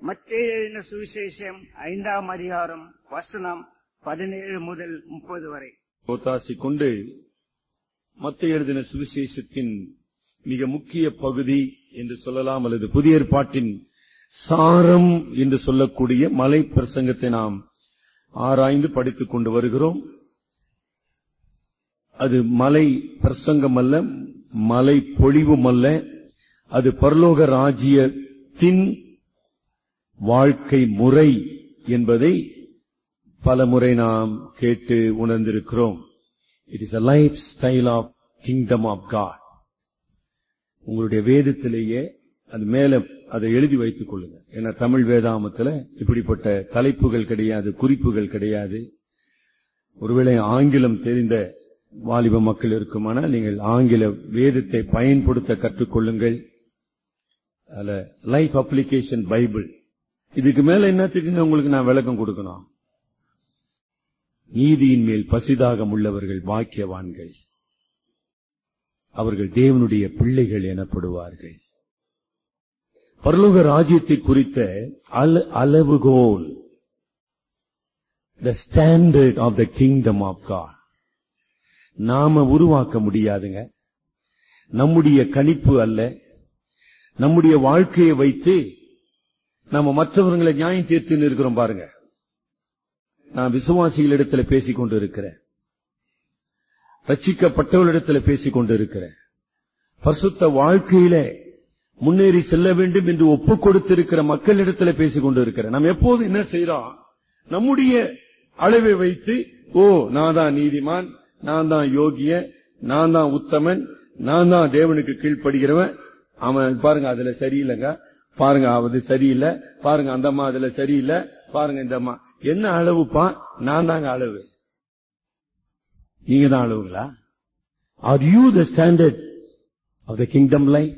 மத்திய சுவிசேஷம் ஐந்தாம் அதிகாரம் வசனம் பதினேழு முதல் முப்பது வரை ஒத்தாசி கொண்டு மத்திய எழுதின சுவிசேஷத்தின் மிக முக்கிய பகுதி என்று சொல்லலாம் அல்லது புதிய ஏற்பாட்டின் சாரம் என்று சொல்லக்கூடிய மலை பிரசங்கத்தை நாம் ஆராய்ந்து படித்துக் கொண்டு வருகிறோம் அது மலை பிரசங்கம் அல்ல மலை பொழிவும் அல்ல அது பரலோக ராஜ்யத்தின் வாழ்க்கை முறை என்பதை பல முறை நாம் கேட்டு உணர்ந்திருக்கிறோம் it is a lifestyle of kingdom of God உங்களுடைய வேதத்திலேயே அது மேல அதை எழுதி வைத்துக் கொள்ளுங்க ஏன்னா தமிழ் வேதாமத்துல இப்படிப்பட்ட தலைப்புகள் கிடையாது குறிப்புகள் கிடையாது ஒருவேளை ஆங்கிலம் தெரிந்த வாலிப மக்கள் இருக்குமானால் நீங்கள் ஆங்கில வேதத்தை பயன்படுத்த கற்றுக்கொள்ளுங்கள் அதுல லைஃப் அப்ளிகேஷன் பைபிள் இதுக்கு மேல என்னத்துக்குங்க உங்களுக்கு நான் விளக்கம் கொடுக்கணும் நீதியின் மேல் பசிதாகம் உள்ளவர்கள் பாக்கியவான்கள் அவர்கள் தேவனுடைய பிள்ளைகள் எனப்படுவார்கள் பரலோக ராஜ்யத்தை குறித்த அல- அளவுகோல் the standard of the kingdom of God நாம உருவாக்க முடியாதுங்க நம்முடைய கணிப்பு அல்ல நம்முடைய வாழ்க்கையை வைத்து நாம மற்றவர்களை நியாயம் தீர்த்து இருக்கிறோம் பாருங்க நான் விசுவாசிகளிடத்தில் பேசிக் கொண்டு இருக்கிறேன் ரட்சிக்கப்பட்டவர்களிடத்தில் பேசிக் கொண்டு இருக்கிறேன் பரிசுத்த வாழ்க்கையில முன்னேறி செல்ல வேண்டும் என்று ஒப்புக் கொடுத்திருக்கிற மக்களிடத்தில் பேசிக் கொண்டு இருக்கிறேன் நாம் எப்போது என்ன செய்யறோம் நம்முடைய அளவை வைத்து ஓ நான் தான் நீதிமான் நான் தான் யோகிய நான் தான் உத்தமன் நான் தான் தேவனுக்கு கீழ்ப்படுகிறவன் அவன் பாருங்க அதுல சரியில்லைங்க பாருங்க அது சரியில்லை பாருங்க அந்த அம்மா அதுல சரியில்லை பாருங்க இந்த அம்மா என்ன அளவுப்பா நான் தாங்க அளவு நீங்க தான் அளவுங்களா are you the standard of the kingdom life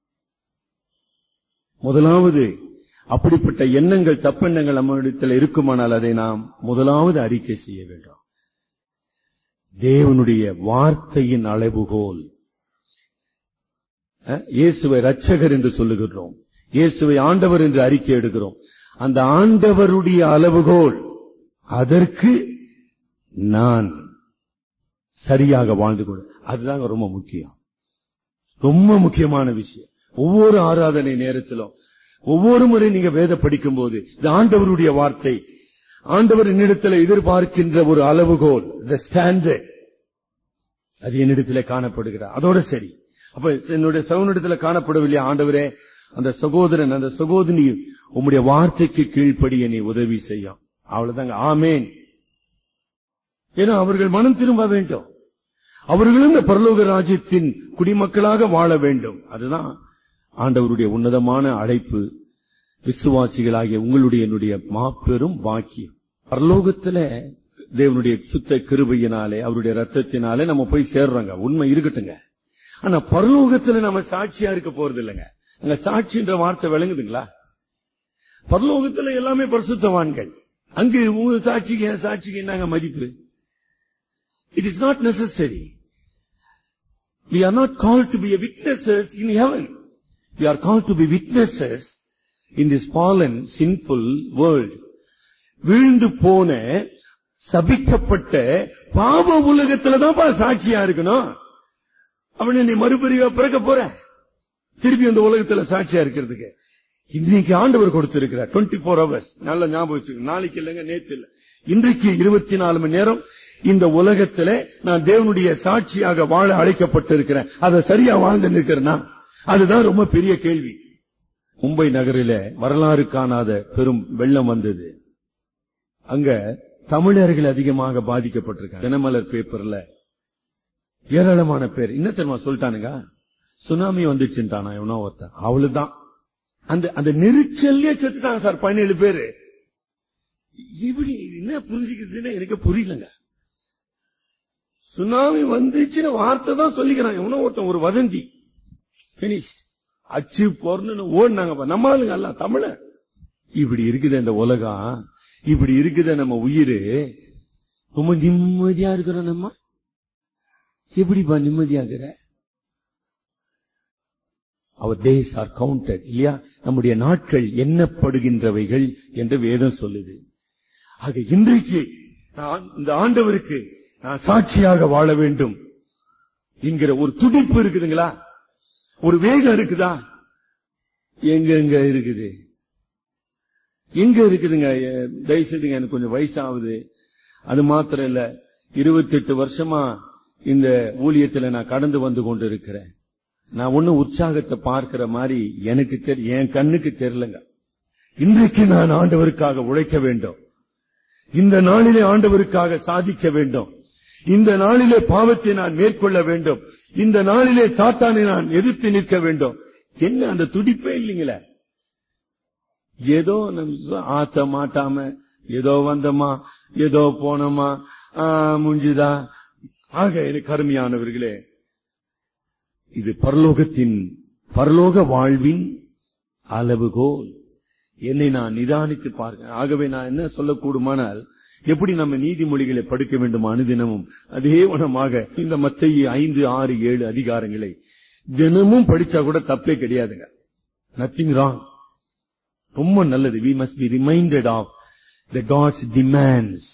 முதலாவது அப்படிப்பட்ட எண்ணங்கள் தப்பெண்ணங்கள் நம்மிடத்தில் இருக்குமானால் அதை நாம் முதலாவது அறிக்கை செய்ய வேண்டும் தேவனுடைய வார்த்தையின் அளவுகோல் அஹ், இயேசுவை ரட்சகர் என்று சொல்லுகிறோம் இயேசுவை ஆண்டவர் என்று அறிக்கை எடுக்கிறோம் அந்த ஆண்டவருடைய அளவுகோல் அதற்கு நான் சரியாக வாழ்ந்து கொடு அதுதாங்க ரொம்ப முக்கியம் ரொம்ப முக்கியமான விஷயம் ஒவ்வொரு ஆராதனை நேரத்திலும் ஒவ்வொரு முறை நீங்க வேத படிக்கும் போது இது ஆண்டவருடைய வார்த்தை ஆண்டவர் என்னிடத்தில் எதிர்பார்க்கின்ற ஒரு அளவுகோல் த ஸ்டாண்டர்ட் அது என்னிடத்திலே காணப்படுகிறார் அதோட சரி அப்ப என்னுடைய சகோதரத்துல காணப்படவில்லையா ஆண்டவரே அந்த சகோதரன் அந்த சகோதரி உம்முடைய வார்த்தைக்கு கீழ்ப்படிய நீ உதவி செய்யும் அவ்வளவுதாங்க ஆமேன் ஏன்னா அவர்கள் மனம் திரும்ப வேண்டும் அவர்களும் இந்த பரலோக ராஜ்யத்தின் குடிமக்களாக வாழ வேண்டும் அதுதான் ஆண்டவருடைய உன்னதமான அழைப்பு விசுவாசிகளாகிய உங்களுடைய என்னுடைய மாபெரும் பாக்கியம் பரலோகத்துல தேவனுடைய சுத்த கிருபையினாலே அவருடைய ரத்தத்தினாலே நம்ம போய் சேர்றோங்க உண்மை இருக்கட்டுங்க ஆனா பரலோகத்துல நம்ம சாட்சியா இருக்க போறது இல்லைங்க அங்க சாட்சின்ற வார்த்தை விளங்குதுங்களா பரலோகத்துல எல்லாமே பரிசுத்தவான்கள் அங்கு உங்க சாட்சிக்கு என் சாட்சிக்கு என்னங்க மதிப்பு it is not necessary We are not called to be witnesses in heaven. We are called to be witnesses in this fallen, sinful world. வீழ்ந்து போன சபிக்கப்பட்ட பாவ உலகத்துல தான் சாட்சியா இருக்கணும் அவன் நீ மறுபடியும் பிறக்க போற திருப்பி அந்த உலகத்துல சாட்சியா இருக்கிறதுக்கு இன்னைக்கு ஆண்டவர் கொடுத்திருக்கிறார் 24 ஃபோர் ஹவர்ஸ் நல்ல ஞாபகம் வச்சுக்கோங்க நாளைக்கு இல்லைங்க நேத்து இல்ல இன்றைக்கு இருபத்தி நாலு மணி நேரம் இந்த உலகத்திலே நான் தேவனுடைய சாட்சியாக வாழ அழைக்கப்பட்டிருக்கிறேன் அதை சரியா வாழ்ந்து நிற்கிறேனா அதுதான் ரொம்ப பெரிய கேள்வி மும்பை நகரில வரலாறு காணாத பெரும் வெள்ளம் வந்தது அங்க தமிழர்கள் அதிகமாக பாதிக்கப்பட்டிருக்காங்க தினமலர் பேப்பர்ல ஏராளமான பேர் என்ன தெரியுமா சொல்லிட்டானுங்க சுனாமி வந்துச்சுட்டானா எவனோ ஒருத்தன் அவ்வளவுதான் அந்த அந்த நெரிச்சல்லே செத்துட்டாங்க சார் பதினேழு பேரு இப்படி இது என்ன புரிஞ்சுக்கிறதுன்னு எனக்கு புரியலங்க சுனாமி வந்துச்சுன்னு வார்த்தை தான் சொல்லிக்கிறான் எவனோ ஒருத்தன் ஒரு வதந்தி பினிஷ் அச்சு பொருன்னு ஓடினாங்க நம்ம ஆளுங்க அல்ல தமிழ இப்படி இருக்குது இந்த உலகம் இப்படி இருக்குது நம்ம உயிர் ரொம்ப நிம்மதியா இருக்கிறோம் நம்ம எப்படிப்பா நிம்மதியா இருக்கிற அவர் டேஸ் ஆர் கவுண்டட் இல்லையா நம்முடைய நாட்கள் எண்ணப்படுகின்றவைகள் என்று வேதம் சொல்லுது ஆக இன்றைக்கு நான் இந்த ஆண்டவருக்கு நான் சாட்சியாக வாழ வேண்டும் என்கிற ஒரு துடிப்பு இருக்குதுங்களா ஒரு வேகம் இருக்குதா எங்க எங்க இருக்குது எங்க இருக்குதுங்க எ- தயவு செய்துங்க எனக்கு கொஞ்சம் வயசாகுது அது மாத்திரம் இல்ல இருபத்தி எட்டு வருஷமா இந்த ஊழியத்துல நான் கடந்து வந்து கொண்டு இருக்கிறேன் நான் ஒன்னும் உற்சாகத்தை பார்க்கிற மாதிரி எனக்கு தெரி என் கண்ணுக்கு தெரியலங்க இன்றைக்கு நான் ஆண்டவருக்காக உழைக்க வேண்டும் இந்த நாளிலே ஆண்டவருக்காக சாதிக்க வேண்டும் இந்த நாளிலே பாவத்தை நான் மேற்கொள்ள வேண்டும் இந்த நாளிலே சாத்தானை நான் எதிர்த்து நிற்க வேண்டும் என்ன அந்த துடிப்பே இல்லைங்களே ஏதோ நம்ம ஆத்த மாட்டாம ஏதோ வந்தோமா ஏதோ போனோமா ஆ, முடிஞ்சுதா ஆக எனக்கு அருமையானவர்களே இது பரலோகத்தின் பரலோக வாழ்வின் அளவுகோல் என்னை நான் நிதானித்து பார்க்க ஆகவே நான் என்ன சொல்லக்கூடுமானால் எப்படி நம்ம நீதிமொழிகளை படிக்க வேண்டும் அனுதினமும் அதே வனமாக இந்த மத்திய ஐந்து ஆறு ஏழு அதிகாரங்களை தினமும் படிச்சா கூட தப்பே கிடையாதுங்க நத்திங் ராங் ரொம்ப நல்லது we must be reminded of the God's demands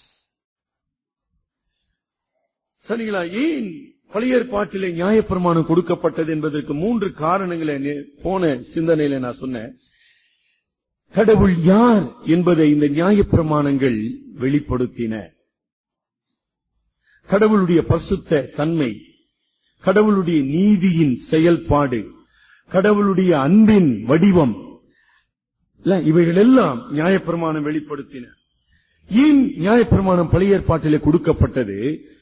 சரிங்களா ஏன் பழைய ஏற்பாட்டிலே நியாயப்பிரமாணம் கொடுக்கப்பட்டது என்பதற்கு மூன்று காரணங்களை நே- போன சிந்தனையில நான் சொன்னேன் கடவுள் யார் என்பதை இந்த நியாயப்பிரமாணங்கள் வெளிப்படுத்தின கடவுளுடைய பசுத்த தன்மை கடவுளுடைய நீதியின் செயல்பாடு கடவுளுடைய அன்பின் வடிவம் இல்ல, இவைகள் எல்லாம் நியாயப்பிரமாணம் வெளிப்படுத்தின ஏன் நியாயப்பிரமாணம் பழைய ஏற்பாட்டிலே கொடுக்கப்பட்டது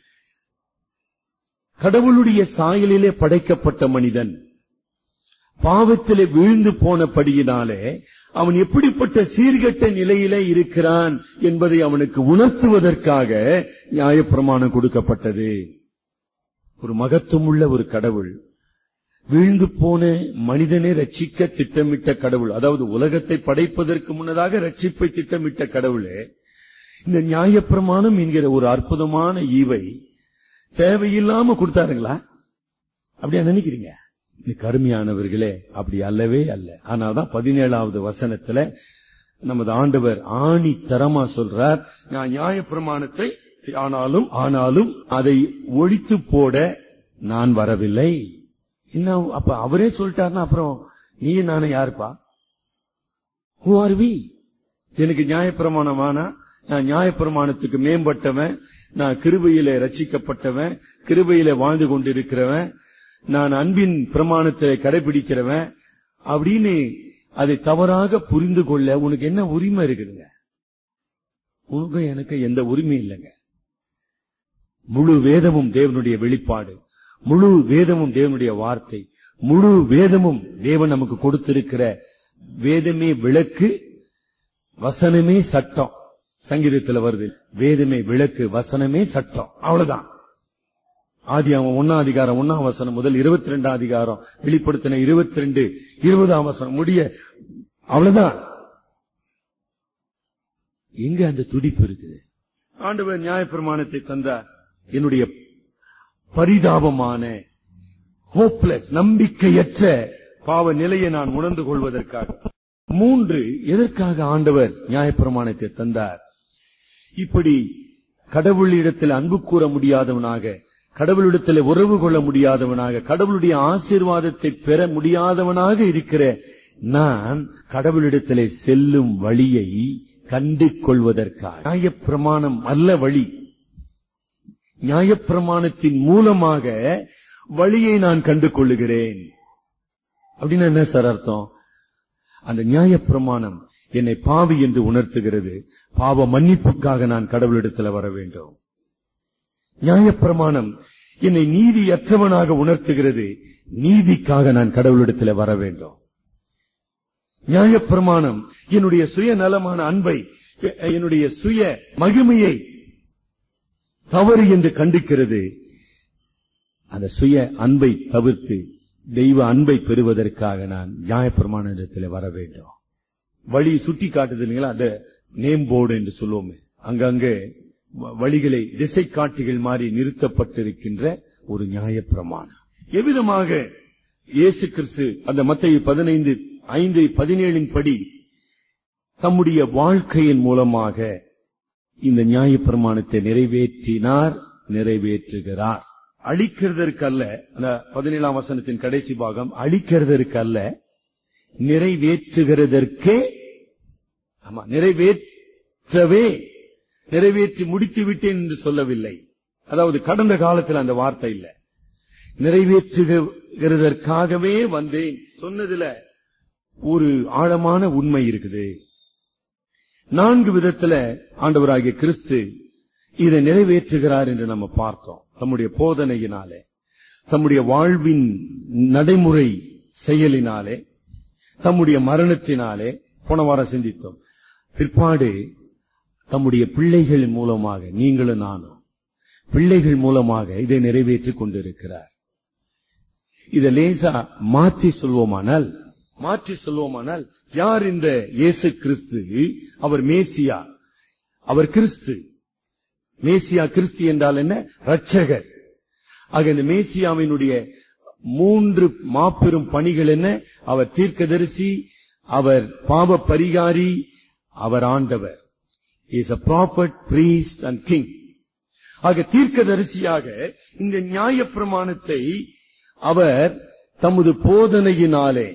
கடவுளுடைய சாயலிலே படைக்கப்பட்ட மனிதன் பாவத்திலே வீழ்ந்து போனபடியினாலே அவன் எப்படிப்பட்ட சீர்கெட்ட நிலையிலே இருக்கிறான் என்பதை அவனுக்கு உணர்த்துவதற்காக நியாயப்பிரமாணம் கொடுக்கப்பட்டது ஒரு மகத்துவமுள்ள ஒரு கடவுள் வீழ்ந்து போன மனிதனை ரட்சிக்க திட்டமிட்ட கடவுள் அதாவது உலகத்தை படைப்பதற்கு முன்னதாக ரட்சிப்பை திட்டமிட்ட கடவுளே இந்த நியாயப்பிரமாணம் என்கிற ஒரு அற்புதமான ஈவை தேவையில்லாம கொடுத்தாருங்களா அப்படியா நினைக்கிறீங்க இந்த கருமையானவர்களே அப்படி அல்லவே அல்ல ஆனாதான் பதினேழாவது வசனத்துல நமது ஆண்டவர் ஆணி தரமா சொல்றார் நான் நியாயப்பிரமாணத்தை ஆனாலும் ஆனாலும் அதை ஒழித்து போட நான் வரவில்லை இன்னும் அப்ப அவரே சொல்லிட்டாருன்னா அப்புறம் நீ நானும் யாருப்பா ஹூ ஆர் வி எனக்கு நியாயப்பிரமாணம் வேணா நான் நியாயப்பிரமாணத்துக்கு மேம்பட்டவன் நான் கிருபையிலே ரட்சிக்கப்பட்டவன் கிருபையிலே வாழ்ந்து கொண்டிருக்கிறவன் நான் அன்பின் பிரமாணத்தை கடைபிடிக்கிறவன் அப்படின்னு அதை தவறாக புரிந்து கொள்ள உனக்கு என்ன உரிமை இருக்குதுங்க உனக்கு எனக்கு எந்த உரிமையும் இல்லைங்க முழு வேதமும் தேவனுடைய வெளிப்பாடு முழு வேதமும் தேவனுடைய வார்த்தை முழு வேதமும் தேவன் நமக்கு கொடுத்திருக்கிற வேதமே விளக்கு வசனமே சட்டம் சங்கீதத்துல வருது வேதமே விளக்கு வசனமே சட்டம் அவ்வளவுதான் ஆதி அவன் ஒன்னாம் அதிகாரம் ஒன்னாம் வசனம் முதல் இருபத்தி ரெண்டாம் அதிகாரம் வெளிப்படுத்தின இருபத்தி ரெண்டு இருபதாம் வசனம் முடிய அவ்வளவுதான் எங்க அந்த துடிப்பு இருக்குது ஆண்டவர் நியாயப்பிரமாணத்தை தந்தார் என்னுடைய பரிதாபமான ஹோப்லெஸ் நம்பிக்கையற்ற பாவ நிலையை நான் உணர்ந்து கொள்வதற்காக மூன்று எதற்காக ஆண்டவர் நியாயப்பிரமாணத்தை தந்தார் இப்படி கடவுளிடத்தில் அன்பு கூற முடியாதவனாக கடவுளிடத்தில் உறவு கொள்ள முடியாதவனாக கடவுளுடைய ஆசீர்வாதத்தை பெற முடியாதவனாக இருக்கிற நான் கடவுளிடத்திலே செல்லும் வழியை கண்டு கொள்வதற்காக நியாயப்பிரமாணம் அல்ல வழி நியாயப்பிரமாணத்தின் மூலமாக வழியை நான் கண்டு கொள்ளுகிறேன் அப்படின்னு என்ன சார் அர்த்தம் அந்த நியாயப்பிரமாணம் என்னை பாவி என்று உணர்த்துகிறது பாவ மன்னிப்புக்காக நான் கடவுளிடத்தில் வர வேண்டும் நியாயப்பிரமாணம் என்னை நீதியற்றவனாக உணர்த்துகிறது நீதிக்காக நான் கடவுளிடத்தில் வர வேண்டும் நியாயப்பிரமாணம் என்னுடைய சுயநலமான அன்பை எ- என்னுடைய சுய மகிமையை தவறு என்று கண்டிக்கிறது அந்த சுய அன்பை தவிர்த்து தெய்வ அன்பை பெறுவதற்காக நான் நியாயப்பிரமாணத்தில் வர வேண்டும் வழி சுட்டி காட்டுது இல்லைங்களா அந்த நேம் போர்டு என்று சொல்லுவோமே அங்கங்கே வ- வழிகளை திசை காட்டிகள் மாறி நிறுத்தப்பட்டிருக்கின்ற ஒரு நியாயப்பிரமாணம் எவ்விதமாக இயேசு கிறிஸ்து அந்த மத்திய பதினைந்து ஐந்து பதினேழின் படி தம்முடைய வாழ்க்கையின் மூலமாக இந்த நியாயப்பிரமாணத்தை நிறைவேற்றினார் நிறைவேற்றுகிறார் அழிக்கிறதற்கல்ல அந்த பதினேழாம் வசனத்தின் கடைசி பாகம் அழிக்கிறதற்கல்ல நிறைவேற்றுகிறதற்கே ஆமா நிறைவேற்றவே நிறைவேற்றி முடித்து விட்டேன் என்று சொல்லவில்லை அதாவது கடந்த காலத்தில் அந்த வார்த்தை இல்ல நிறைவேற்றுகிறதற்காகவே வந்தேன் சொன்னதுல ஒரு ஆழமான உண்மை இருக்குது நான்கு விதத்துல ஆண்டவராகிய கிறிஸ்து இதை நிறைவேற்றுகிறார் என்று நம்ம பார்த்தோம் தம்முடைய போதனையினாலே தம்முடைய வாழ்வின் நடைமுறை செயலினாலே தம்முடைய மரணத்தினாலே போன வாரம் சிந்தித்தோம் பிற்பாடு தம்முடைய பிள்ளைகளின் மூலமாக நீங்களும் நானும் பிள்ளைகள் மூலமாக இதை நிறைவேற்றிக் கொண்டிருக்கிறார் இதை லேசா மாற்றி சொல்வோமானால் மாற்றி சொல்வோமானால் யார் இந்த இயேசு கிறிஸ்து அவர் மேசியா அவர் கிறிஸ்து மேசியா கிறிஸ்து என்றால் என்ன ரட்சகர் ஆக இந்த மேசியாவினுடைய மூன்று மாபெரும் பணிகள் என்ன அவர் தீர்க்கதரிசி அவர் பாவ பரிகாரி அவர் ஆண்டவர் is a prophet priest and king ஆக தீர்க்கதரிசியாக இந்த நியாய பிரமாணத்தை அவர் தமது போதனையினாலே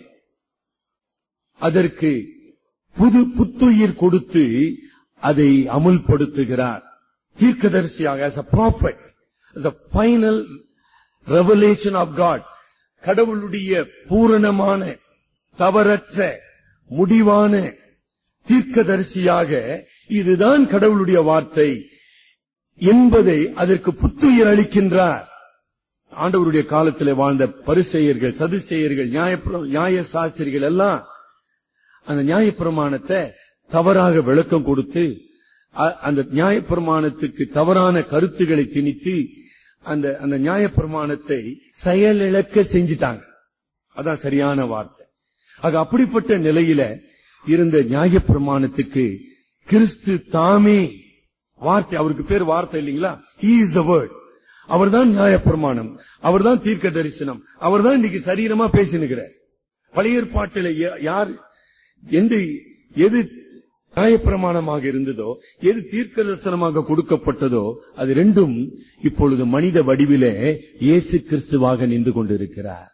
அதற்கு புது புத்துயிர் கொடுத்து அதை அமுல்படுத்துகிறார் தீர்க்கதரிசியாக as a prophet as a final revelation of God கடவுளுடைய பூரணமான தவறற்ற முடிவான தீர்க்கதரிசியாக இதுதான் கடவுளுடைய வார்த்தை என்பதை அதற்கு புத்துயிர் அளிக்கின்றார் ஆண்டவருடைய காலத்திலே வாழ்ந்த பரிசெயர்கள் சதுசெயர்கள் நியாய- நியாய சாஸ்திரிகள் எல்லாம் அந்த நியாயப்பிரமாணத்தை தவறாக விளக்கம் கொடுத்து அ- அந்த நியாயப்பிரமாணத்துக்கு தவறான கருத்துக்களை திணித்து அந்த அந்த நியாயப்பிரமாணத்தை செயலிழக்க செஞ்சிட்டாங்க அதான் சரியான வார்த்தை ஆக அப்படிப்பட்ட நிலையில இருந்த நியாயப்பிரமாணத்துக்கு கிறிஸ்து தாமே வார்த்தை அவருக்கு பேர் வார்த்தை இல்லைங்களா he is the word அவர்தான் நியாயப்பிரமாணம் அவர்தான் தீர்க்க தரிசனம் அவர்தான் இன்னைக்கு சரீரமா பேசினுகிறார் பழைய ஏற்பாட்டில யா- யார் எந்த எது நியாயப்பிரமாணமாக இருந்ததோ எது தீர்க்க தரிசனமாக கொடுக்கப்பட்டதோ அது ரெண்டும் இப்பொழுது மனித வடிவிலே இயேசு கிறிஸ்துவாக நின்று கொண்டிருக்கிறார்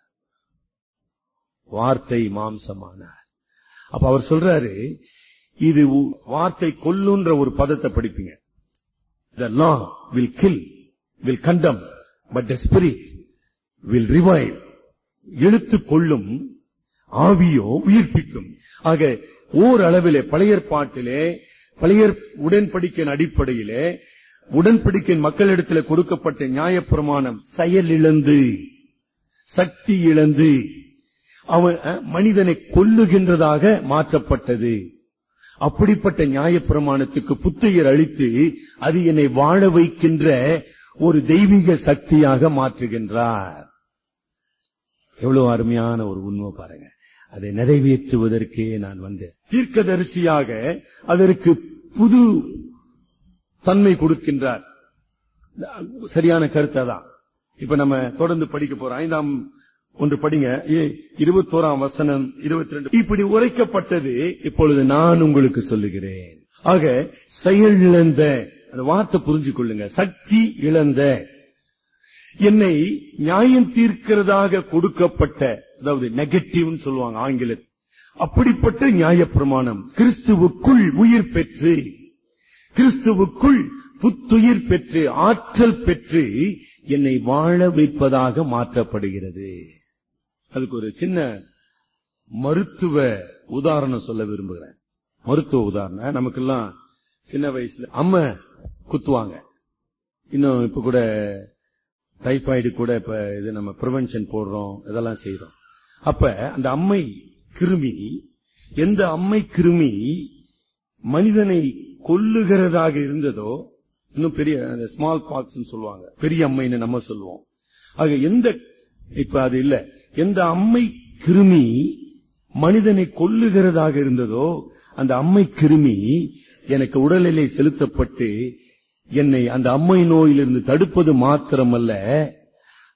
வார்த்தை மாம்சமானார் அப்ப அவர் சொல்றாரு இது உ- வார்த்தை கொல்லுன்ற ஒரு பதத்தை படிப்பீங்க The law will kill, will condemn, but the spirit will revive. இழுத்து கொள்ளும் ஆவியோ உயிர்ப்பிக்கும் ஆக ஓரளவிலே பழைய ஏற்பாட்டிலே பழைய உடன்படிக்கையின் அடிப்படையிலே உடன்படிக்கையின் மக்களிடத்தில் கொடுக்கப்பட்ட நியாயப்பிரமாணம் செயலிழந்து சக்தி இழந்து அவன் அஹ், மனிதனை கொல்லுகின்றதாக மாற்றப்பட்டது அப்படிப்பட்ட நியாயப்பிரமாணத்துக்கு புத்துயிர் அளித்து அது என்னை வாழ வைக்கின்ற ஒரு தெய்வீக சக்தியாக மாற்றுகின்றார் எவ்வளவு அருமையான ஒரு உண்மை பாருங்க அதை நிறைவேற்றுவதற்கே நான் வந்தேன் தீர்க்கதரிசியாக அதற்கு புது தன்மை கொடுக்கின்றார் சரியான கருத்தை தான் இப்ப நம்ம தொடர்ந்து படிக்க போறோம் ஐந்தாம் ஒன்று படிங்க ஏ- இருபத்தோராம் வசனம் இருபத்தி ரெண்டு இப்படி உரைக்கப்பட்டது இப்பொழுது நான் உங்களுக்கு சொல்லுகிறேன் ஆக செயல் இழந்த அந்த வார்த்தை புரிஞ்சு கொள்ளுங்க சக்தி இழந்த என்னை நியாயம் தீர்க்கிறதாக கொடுக்கப்பட்ட அதாவது நெகட்டிவ்னு சொல்லுவாங்க ஆங்கிலத்தில் அப்படிப்பட்ட நியாயப்பிரமாணம் கிறிஸ்துவுக்குள் உயிர் பெற்று கிறிஸ்துவுக்குள் புத்துயிர் பெற்று ஆற்றல் பெற்று என்னை வாழ வைப்பதாக மாற்றப்படுகிறது அதுக்கு ஒரு சின்ன மருத்துவ உதாரணம் சொல்ல விரும்புகிறேன் மருத்துவ உதாரணம் நமக்கெல்லாம் சின்ன வயசுல அம்மா குத்துவாங்க இன்னும் இப்ப கூட டைபாய்டு கூட இப்ப இது நம்ம ப்ரிவென்ஷன் போடுறோம் இதெல்லாம் செய்யறோம் அப்ப அந்த அம்மை கிருமி எந்த அம்மை கிருமி மனிதனை கொல்லுகிறதாக இருந்ததோ இன்னும் பெரிய ஸ்மால் பாக்ஸ் சொல்லுவாங்க பெரிய அம்மைன்னு நம்ம சொல்லுவோம் ஆக எந்த இப்ப அது இல்ல எந்த அம்மை கிருமி மனிதனை கொல்லுகிறதாக இருந்ததோ அந்த அம்மை கிருமி எனக்கு உடலிலே செலுத்தப்பட்டு என்னை அந்த அம்மை நோயிலிருந்து தடுப்பது மாத்திரமல்ல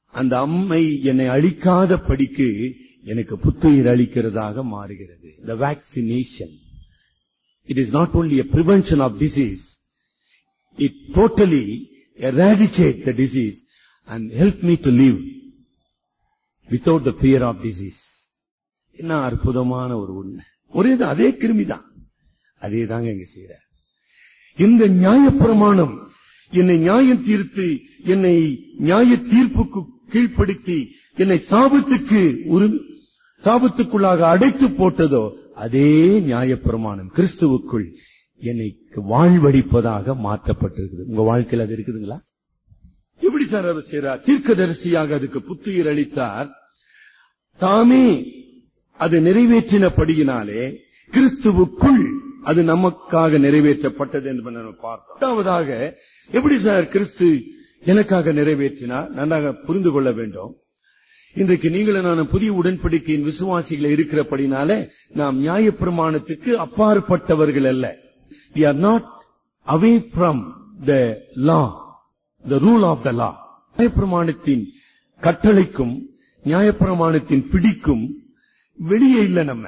அந்த அம்மை என்னை அழிக்காத படிக்கு எனக்கு புத்துயிர் அளிக்கிறதாக மாறுகிறது the vaccination it is not only a prevention of disease it totally eradicate the disease and help me to live without the fear of disease என்ன அற்புதமான ஒரு உண்மை ஒரே தான் அதே கிருமிதான் அதே தாங்க இங்க செய்யற இந்த நியாயப்பிரமாணம் என்னை நியாயம் தீர்த்து என்னை நியாய தீர்ப்புக்கு கீழ்ப்படுத்தி என்னை சாபத்துக்கு ஒரு சாபத்துக்குள்ளாக அடைத்து போட்டதோ அதே நியாயப்பிரமாணம் கிறிஸ்துவுக்குள் என்னை வாழ்வடிப்பதாக மாற்றப்பட்டிருக்குது உங்க வாழ்க்கையில் அது இருக்குதுங்களா எப்படி சார் அவர் செய்றார் தீர்க்கதரிசியாக அதுக்கு புத்துயிர் அளித்தார் தாமே அது நிறைவேற்றினபடியினாலே கிறிஸ்துவுக்குள் அது நமக்காக நிறைவேற்றப்பட்டது என்று நம்ம பார்த்தோம் இரண்டாவதாக எப்படி சார் கிறிஸ்து எனக்காக நிறைவேற்றினார் நன்றாக புரிந்து கொள்ள வேண்டும் இன்றைக்கு நீங்களும் நான் புதிய உடன்படிக்கையின் விசுவாசிகள் இருக்கிறபடினாலே நாம் நியாயப்பிரமாணத்துக்கு அப்பாற்பட்டவர்கள் அல்ல we are not away from the law the rule of the law நியாயப்பிரமாணத்தின் கட்டளைக்கும் நியாயப்பிரமாணத்தின் பிடிக்கும் வெளியே இல்ல நம்ம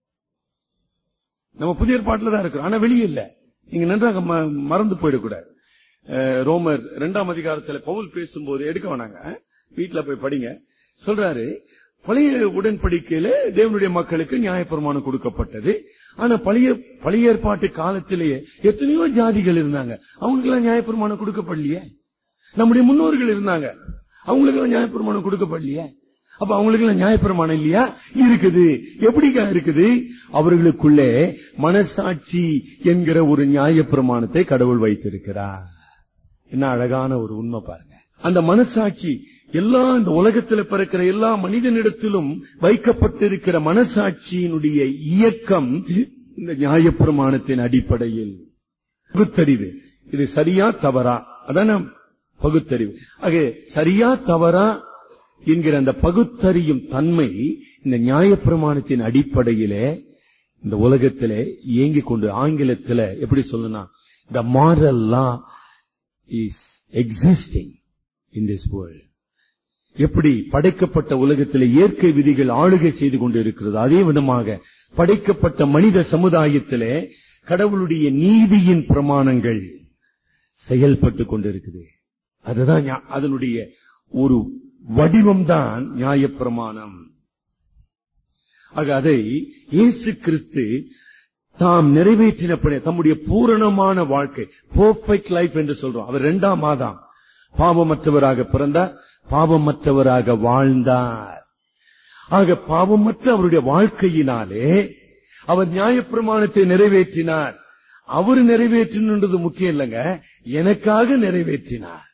நம்ம புதிய ஏற்பாட்டில் தான் இருக்கிறோம் ஆனா வெளியே இல்ல நீங்க நன்றாக ம- மறந்து போயிடக்கூடாது அஹ், ரோமர் இரண்டாம் அதிகாரத்துல பவுல் பேசும்போது எடுக்க வேணாங்க வீட்டுல போய் படிங்க சொல்றாரு பழைய உடன்படிக்கையில தேவனுடைய மக்களுக்கு நியாயப்பிரமாணம் கொடுக்கப்பட்டது ஆனா பழைய பழைய ஏற்பாட்டு காலத்திலேயே எத்தனையோ ஜாதிகள் இருந்தாங்க அவங்களுக்கெல்லாம் நியாயப்பிரமாணம் கொடுக்கப்படலையே நம்முடைய முன்னோர்கள் இருந்தாங்க அவங்களுக்கு நியாயப்பிரமாணம் கொடுக்கப்படலையே அப்ப அவங்களுக்கு நியாயப்பிரமாணம் இல்லையா இருக்குது எப்படிக்கா இருக்குது அவர்களுக்குள்ளே மனசாட்சி என்கிற ஒரு நியாயப்பிரமாணத்தை கடவுள் வைத்திருக்கிறார் என்ன அழகான ஒரு உண்மை பாருங்க அந்த மனசாட்சி எல்லா இந்த உலகத்துல பிறக்கிற எல்லா மனிதனிடத்திலும் வைக்கப்பட்டிருக்கிற மனசாட்சியினுடைய இயக்கம் இந்த நியாயப்பிரமாணத்தின் அடிப்படையில் பகுத்தறிவு இது சரியா தவறா அதான பகுத்தறிவு ஆக சரியா தவறா என்கிற அந்த பகுத்தறியும் தன்மை இந்த நியாயப்பிரமாணத்தின் அடிப்படையிலே இந்த உலகத்திலே இயங்கிக் கொண்டு ஆங்கிலத்துல எப்படி சொல்லணும் the moral law is existing in this world எப்படி படைக்கப்பட்ட உலகத்திலே இயற்கை விதிகள் ஆளுகை செய்து கொண்டு இருக்கிறது அதே விதமாக படைக்கப்பட்ட மனித சமுதாயத்திலே கடவுளுடைய நீதியின் பிரமாணங்கள் செயல்பட்டு கொண்டிருக்குது அதுதான் ஞா- அதனுடைய ஒரு வடிவம்தான் நியாயப்பிரமாணம் ஆக அதை இயேசு கிறிஸ்து தாம் நிறைவேற்றினப்படி தம்முடைய பூரணமான வாழ்க்கை பெர்ஃபெக்ட் லைஃப் என்று சொல்றோம் அவர் இரண்டாம் மாதம் பாவமற்றவராக பிறந்தார் பாவமற்றவராக வாழ்ந்தார் ஆக பாவமற்ற அவருடைய வாழ்க்கையினாலே அவர் நியாயப்பிரமாணத்தை நிறைவேற்றினார் அவர் நிறைவேற்றினது முக்கியம் இல்லைங்க எனக்காக நிறைவேற்றினார்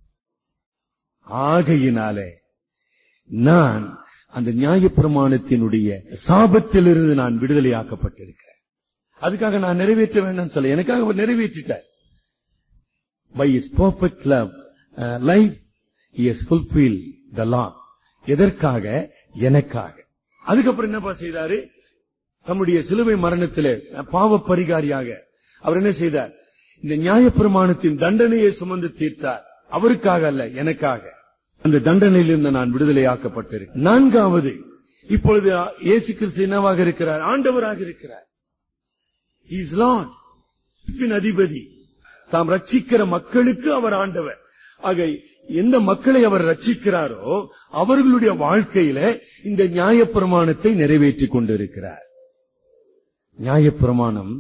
ஆகையினாலே நான் அந்த நியாயப்பிரமாணத்தினுடைய சாபத்திலிருந்து நான் விடுதலையாக்கப்பட்டிருக்கிறேன் அதுக்காக நான் நிறைவேற்ற வேண்டாம்னு சொல்ல எனக்காக அவர் நிறைவேற்றிட்டார் by is perfect love life is fulfil the law எதற்காக எனக்காக அதுக்கப்புறம் என்னப்பா செய்தாரு தம்முடைய சிலுவை மரணத்திலே பாவ பரிகாரியாக அவர் என்ன செய்தார் இந்த நியாயப்பிரமாணத்தின் தண்டனையை சுமந்து தீர்த்தார் அவருக்காக அல்ல எனக்காக அந்த தண்டனையிலிருந்து நான் விடுதலையாக்கப்பட்டிருக்கிறேன் நான்காவது இப்பொழுது இயேசு கிறிஸ்து என்னவாக இருக்கிறார் ஆண்டவராக இருக்கிறார் இஸ் லார்ட் பின் அதிபதி தாம் ரட்சிக்கிற மக்களுக்கு அவர் ஆண்டவர் ஆக எந்த மக்களை அவர் ரட்சிக்கிறாரோ அவர்களுடைய வாழ்க்கையில இந்த நியாயப்பிரமாணத்தை நிறைவேற்றிக் கொண்டிருக்கிறார் நியாயப்பிரமாணம்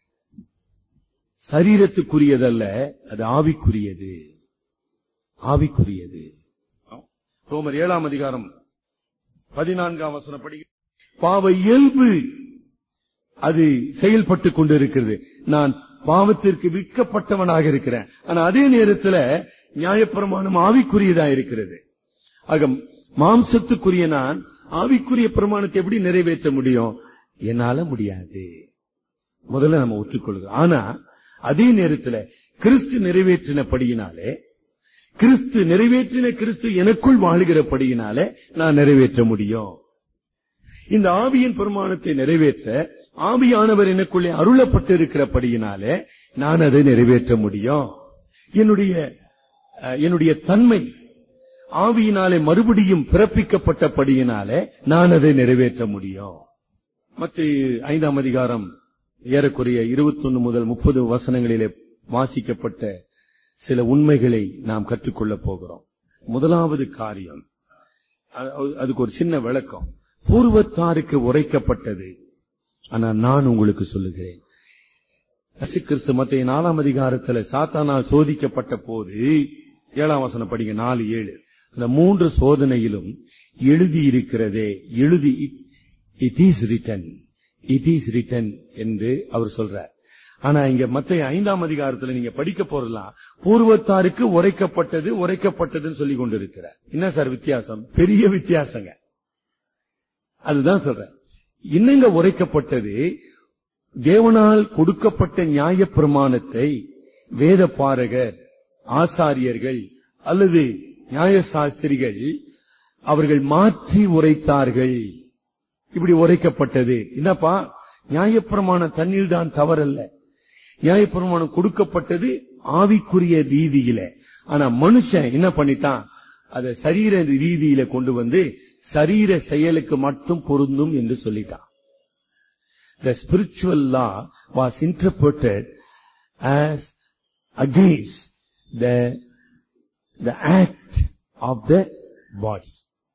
சரீரத்துக்குரியதல்ல அது ஆவிக்குரியது ஆவிக்குரியது ரோமர் ஏழாம் அதிகாரம் பதினான்காம் வசனப்படி பாவ இயல்பு அது செயல்பட்டு கொண்டிருக்கிறது நான் பாவத்திற்கு விற்கப்பட்டவனாக இருக்கிறேன் ஆனா அதே நேரத்துல நியாயப்பிரமாணம் ஆவிக்குரியதா இருக்கிறது ஆக மாம்சத்துக்குரிய நான் ஆவிக்குரிய பிரமாணத்தை எப்படி நிறைவேற்ற முடியும் என்னால முடியாது முதல்ல நம்ம ஒற்றுக்கொள்கிறோம் ஆனா அதே நேரத்துல கிறிஸ்து நிறைவேற்றினபடியினாலே கிறிஸ்து நிறைவேற்றின கிறிஸ்து எனக்குள் வாழுகிறபடியினாலே நான் நிறைவேற்ற முடியும் இந்த ஆவியின் பிரமாணத்தை நிறைவேற்ற ஆவியானவர் எனக்குள்ளே அருளப்பட்டு இருக்கிறபடியினாலே நான் அதை நிறைவேற்ற முடியும் என்னுடைய அஹ், என்னுடைய தன்மை ஆவியினாலே மறுபடியும் பிறப்பிக்கப்பட்டபடியினாலே நான் அதை நிறைவேற்ற முடியும் மத்திய ஐந்தாம் அதிகாரம் ஏறக்குறைய 21 முதல் முப்பது வசனங்களிலே வாசிக்கப்பட்ட சில உண்மைகளை நாம் கற்றுக்கொள்ளப் போகிறோம் முதலாவது காரியம் அ- அதுக்கு ஒரு சின்ன விளக்கம் பூர்வத்தாருக்கு உரைக்கப்பட்டது ஆனா நான் உங்களுக்கு சொல்லுகிறேன் இயேசு கிறிஸ்து மத்திய நாலாம் அதிகாரத்துல சாத்தானால் சோதிக்கப்பட்ட போது ஏழாம் வசனம் படிங்க நாலு ஏழு அந்த மூன்று சோதனையிலும் எழுதியிருக்கிறதே எழுதி it is written it is written என்று அவர் சொல்றார் ஆனா இங்க மத்திய ஐந்தாம் அதிகாரத்துல நீங்க படிக்க போறலாம் பூர்வத்தாருக்கு உரைக்கப்பட்டது உரைக்கப்பட்டதுன்னு சொல்லி கொண்டிருக்கிறார் என்ன சார் வித்தியாசம் பெரிய வித்தியாசங்க அதுதான் சொல்றேன் இன்னங்க உரைக்கப்பட்டது தேவனால் கொடுக்கப்பட்ட நியாய பிரமாணத்தை வேத பாரகர் ஆசாரியர்கள் அல்லது நியாயசாஸ்திரிகள் அவர்கள் மாற்றி உரைத்தார்கள் இப்படி உரைக்கப்பட்டது என்னப்பா நியாயப்பிரமாணம் தண்ணீர் தான் தவறல்ல நியாயப்பிரமாணம் கொடுக்கப்பட்டது ஆவிக்குரிய ரீதியில ஆனா மனுஷன் என்ன பண்ணிட்டான் அதை சரீர ரீதியில கொண்டு வந்து சரீர செயலுக்கு மட்டும் பொருந்தும் என்று சொல்லிட்டான் the spiritual law was interpreted as against the the act of the body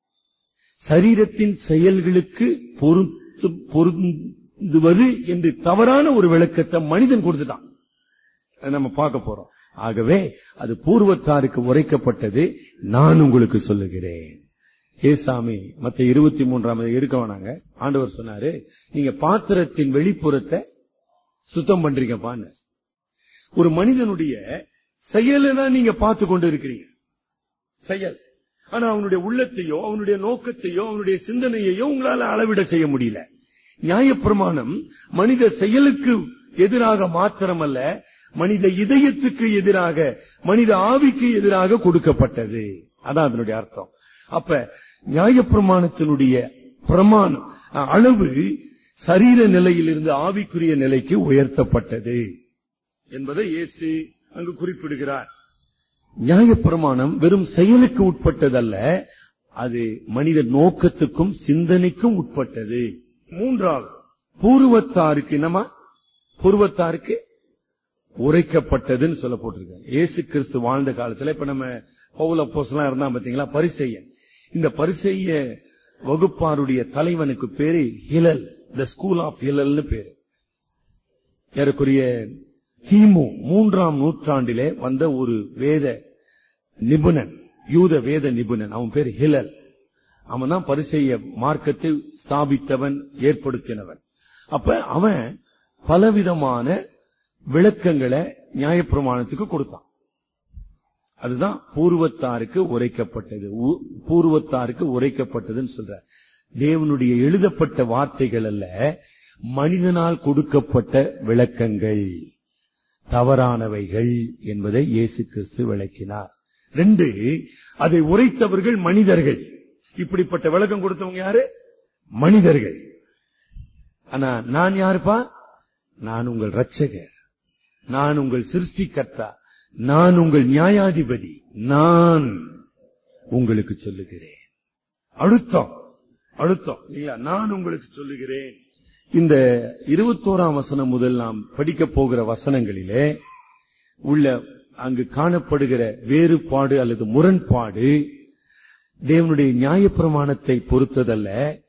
சரீரத்தின் செயல்களுக்கு பொருத்து பொருந்துவது என்று தவறான ஒரு விளக்கத்தை மனிதன் கொடுத்துட்டான் அதை நம்ம பார்க்க போறோம் ஆகவே அது பூர்வத்தாருக்கு உரைக்கப்பட்டது நான் உங்களுக்கு சொல்லுகிறேன் ஏசாமி மத்த இருபத்தி மூன்றாம் எடுக்க வேணாங்க ஆண்டவர் சொன்னாரு நீங்க பாத்திரத்தின் வெளிப்புறத்தை சுத்தம் பண்றீங்கப்பான்னு ஒரு மனிதனுடைய செயலை தான் நீங்க பார்த்து கொண்டு இருக்கிறீங்க செயல் ஆனா அவனுடைய உள்ளத்தையோ அவனுடைய நோக்கத்தையோ அவனுடைய சிந்தனையையோ உங்களால அளவிட செய்ய முடியல நியாயப்பிரமாணம் மனித செயலுக்கு எதிராக மாத்திரமல்ல மனித இதயத்துக்கு எதிராக மனித ஆவிக்கு எதிராக கொடுக்கப்பட்டது அதான் அதனுடைய அர்த்தம் அப்ப நியாயப்பிரமாணத்தினுடைய பிரமாணம் அஹ், அளவு சரீர நிலையிலிருந்து ஆவிக்குரிய நிலைக்கு உயர்த்தப்பட்டது என்பதை இயேசு அங்கு குறிப்பிடுகிறார் நியாயப்பிரமாணம் வெறும் செயலுக்கு உட்பட்டதல்ல அது மனித நோக்கத்துக்கும் சிந்தனைக்கும் உட்பட்டது மூன்றாவது பூர்வத்தாருக்கு என்னமா பூர்வத்தாருக்கு உரைக்கப்பட்டதுன்னு சொல்ல போட்டிருக்காங்க இயேசு கிறிஸ்து வாழ்ந்த காலத்துல இப்ப நம்ம பவுல போஸ்லாம் இருந்தா பாத்தீங்களா பரிசெய்யன் இந்த பரிசெய்ய வகுப்பாருடைய தலைவனுக்கு பேரு ஹிலல் த ஸ்கூல் ஆஃப் ஹிலல்னு பேரு ஏறக்குறைய கிமு மூன்றாம் நூற்றாண்டிலே வந்த ஒரு வேத நிபுணன் யூத வேத நிபுணன் அவன் பேர் ஹிலல் அவன் தான் பரிசெய்ய மார்க்கத்தை ஸ்தாபித்தவன் ஏற்படுத்தினவன் அப்ப அவன் பலவிதமான விளக்கங்களை நியாயப்பிரமாணத்துக்கு கொடுத்தான் அதுதான் பூர்வத்தாருக்கு உரைக்கப்பட்டது உ- பூர்வத்தாருக்கு உரைக்கப்பட்டதுன்னு சொல்ற தேவனுடைய எழுதப்பட்ட வார்த்தைகள் அல்ல மனிதனால் கொடுக்கப்பட்ட விளக்கங்கள் தவறானவைகள் என்பதை இயேசு கிறிஸ்து விளக்கினார் ரெண்டு அதை உரைத்தவர்கள் மனிதர்கள் இப்படிப்பட்ட விளக்கம் கொடுத்தவங்க யாரு மனிதர்கள் ஆனா நான் யாருப்பா நான் உங்கள் ரட்சகர் நான் உங்கள் சிருஷ்டிகர்த்தா நான் உங்கள் நியாயாதிபதி நான் உங்களுக்கு சொல்லுகிறேன் அழுத்தம் அழுத்தம் இல்லையா நான் உங்களுக்கு சொல்லுகிறேன் இந்த இருபத்தோராம் வசனம் முதல் நாம் படிக்க போகிற வசனங்களிலே உள்ள அங்கு காணப்படுகிற வேறுபாடு அல்லது முரண்பாடு தேவனுடைய நியாயப்பிரமாணத்தை பொறுத்ததல்ல